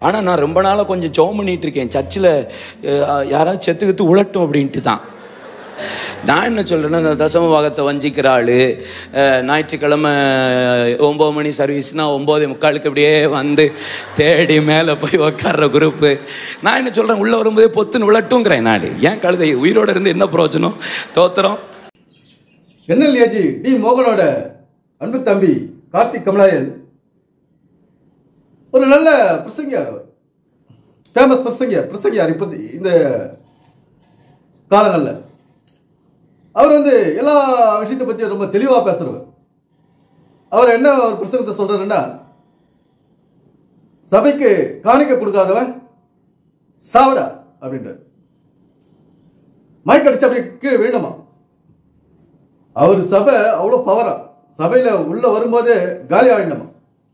ஆனால் நான் ரொம்ப நாளாக கொஞ்சம் ஜோம் பண்ணிட்டு இருக்கேன் சர்ச்சில் யாராவது செத்துக்கிட்டு உழட்டும் அப்படின்ட்டு தான் நான் என்ன சொல்கிறேன்னா இந்த தசம பாகத்தை வஞ்சிக்கிற ஆள் ஞாயிற்றுக்கிழமை ஒம்பது மணி சர்வீஸ்னால் ஒம்பது முக்காலுக்கு அப்படியே வந்து தேடி மேலே போய் உக்காடுற குரூப்பு நான் என்ன சொல்கிறேன் உள்ளே வரும்போதே பொத்துன்னு விழட்டுங்கிறேன் நான் ஏன் கழுதை உயிரோடு இருந்து என்ன பிரயோஜனம் தோத்திரம் என்எல்ஏஜி டி மோகனோட அன்பு தம்பி கார்த்திக் கமலாயல் ஒரு நல்ல பிரசங்கியார் அவர் ஃபேமஸ் பிரசங்கியார் பிரசங்கியார் இப்போ இந்த காலங்களில் அவர் வந்து எல்லா விஷயத்தை பற்றி ரொம்ப தெளிவாக பேசுறவர் அவர் என்ன ஒரு பிரசங்கத்தை சொல்றாருன்னா சபைக்கு காணிக்க கொடுக்காதவன் சாவடா அப்படின்றார் மைக் அடிச்சு அப்படியே கீழே வேணுமா அவர் சபை அவ்வளோ பவரா சபையில உள்ள வரும்போதே காலி ஆயிடணுமா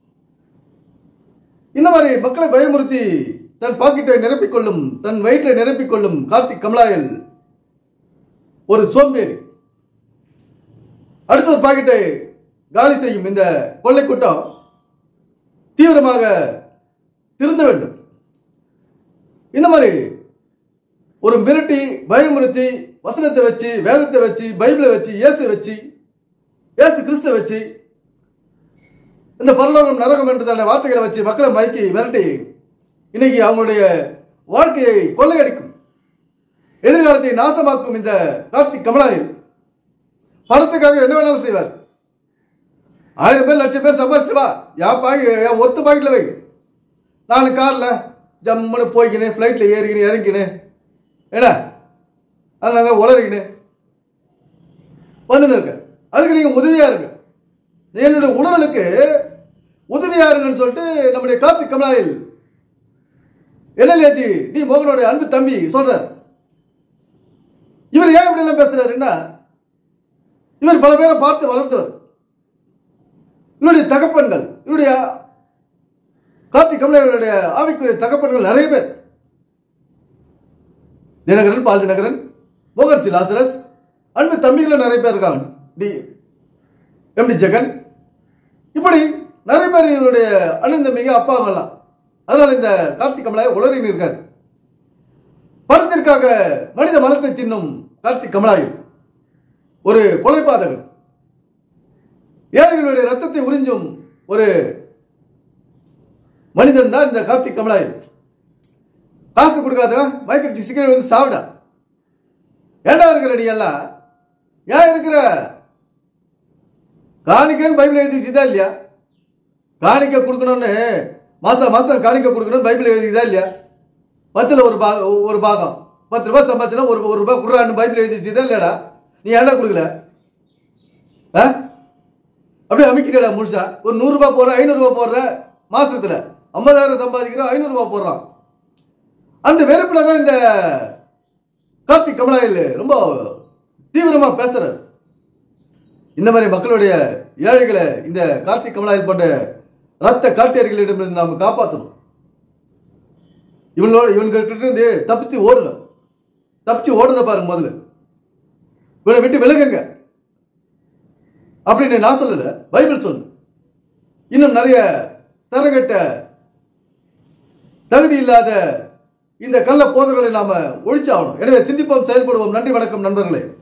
இந்த மாதிரி மக்களை பயமுறுத்தி தன் பாக்கெட்டை நிரப்பிக்கொள்ளும் தன் வயிற்றை நிரப்பிக்கொள்ளும் கார்த்திக் கமலாயல் ஒரு சோம்பேறி அடுத்த பாக்கெட்டை காலி செய்யும் இந்த கொள்ளை கூட்டம் தீவிரமாக திருந்த வேண்டும் இந்த மாதிரி ஒரு மிரட்டி பயமுறுத்தி வசனத்தை வச்சு வேதத்தை வச்சு பைபிளை வச்சு இயேசு வச்சு இயேசு கிறிஸ்துவை வச்சு இந்த பரலோகம் நரகம் என்றதான வார்த்தைகளை வச்சு மக்களை மயக்கி விரட்டி இன்னைக்கு அவங்களுடைய வாழ்க்கையை கொள்ளையடிக்கும் எதிர்காலத்தை நாசமாக்கும் இந்த கார்த்திக் கமலாயில் பணத்துக்காக என்ன வேணாலும் செய்வார் ஆயிரம் பேர் லட்சம் பேர் சம்பாதிச்சு வா என் பாக்கி என் ஒருத்த பாக்கெட்டில் வை நான் காரில் ஜம்முன்னு போய்க்கினேன் ஃப்ளைட்டில் ஏறிக்கினேன் இறங்கினேன் என்ன அங்கங்க உளறிக்கினேன் வந்துன்னு இருக்க அதுக்கு நீங்கள் உதவியாக இருங்க என்னுடைய உணர்வுகளுக்கு உதவியாக இருங்கன்னு சொல்லிட்டு நம்முடைய கார்த்திக் கமலாயில் என்எல்ஏஜி டி மோகனோட அன்பு தம்பி சொல்றார் இவர் ஏன் இப்படி எல்லாம் பேசுறாருன்னா இவர் பல பேரை பார்த்து வளர்ந்தவர் இவருடைய தகப்பன்கள் இவருடைய கார்த்திக் கமலாயருடைய ஆவிக்குரிய தகப்பன்கள் நிறைய பேர் தினகரன் பால் தினகரன் மோகர்சி லாசரஸ் அன்பு தம்பிகள் நிறைய பேர் இருக்காங்க டி எம்டி ஜெகன் இப்படி நிறைய பேர் இவருடைய அண்ணன் தம்பிங்க அப்பாவங்கெல்லாம் அதனால இந்த கார்த்திக் கமலாய் உளறின்னு இருக்கார் பணத்திற்காக மனித மனத்தை தின்னும் கார்த்திக் கமலாயும் ஒரு கொலைபாதகன் ஏழைகளுடைய ரத்தத்தை உறிஞ்சும் ஒரு மனிதன் தான் இந்த கார்த்திக் கமலாயன் காசு கொடுக்காதவன் மைக்கடிச்சு சிக்கன் வந்து சாவிடா ஏண்டா இருக்கிற நீ எல்லாம் ஏன் இருக்கிற காணிக்கன்னு பைபிள் எழுதி வச்சுதா இல்லையா காணிக்க கொடுக்கணும்னு மாசம் மாசம் காணிக்க கொடுக்கணும்னு பைபிள் எழுதிதா இல்லையா பத்துல ஒரு பாகம் ஒரு பாகம் பத்து ரூபாய் சம்பாதிச்சுனா ஒரு ஒரு ரூபாய் குடுறான்னு பைபிள் எழுதி வச்சுதா இல்லையாடா நீ ஏன்டா கொடுக்கல ஆ அப்படியே அமைக்கிறடா முழுசா ஒரு நூறுரூபா போடுற ஐநூறுரூபா போடுற மாசத்துல ஐம்பதாயிரம் சம்பாதிக்கிறோம் ஐநூறுரூபா போடுறான் அந்த வெறுப்புல தான் இந்த கார்த்திக் கமலாயில் ரொம்ப தீவிரமா பேசுறாரு இந்த மாதிரி மக்களுடைய ஏழைகளை இந்த கார்த்திக் கமலாயில் போன்ற ரத்த காட்டியர்களிடமிருந்து நாம் காப்பாற்றணும் இவங்களோட இவங்ககிட்ட இருந்து தப்பித்து ஓடுங்க தப்பிச்சு ஓடுத பாருங்க முதல்ல இவனை விட்டு விலகுங்க அப்படின்னு நான் சொல்லல பைபிள் சொல்லு இன்னும் நிறைய தரகட்ட தகுதி இல்லாத இந்த கள்ள போதர்களை நாம ஒழிச்சாகணும் எனவே சிந்திப்போம் செயல்படுவோம் நன்றி வணக்கம் நண்பர்களே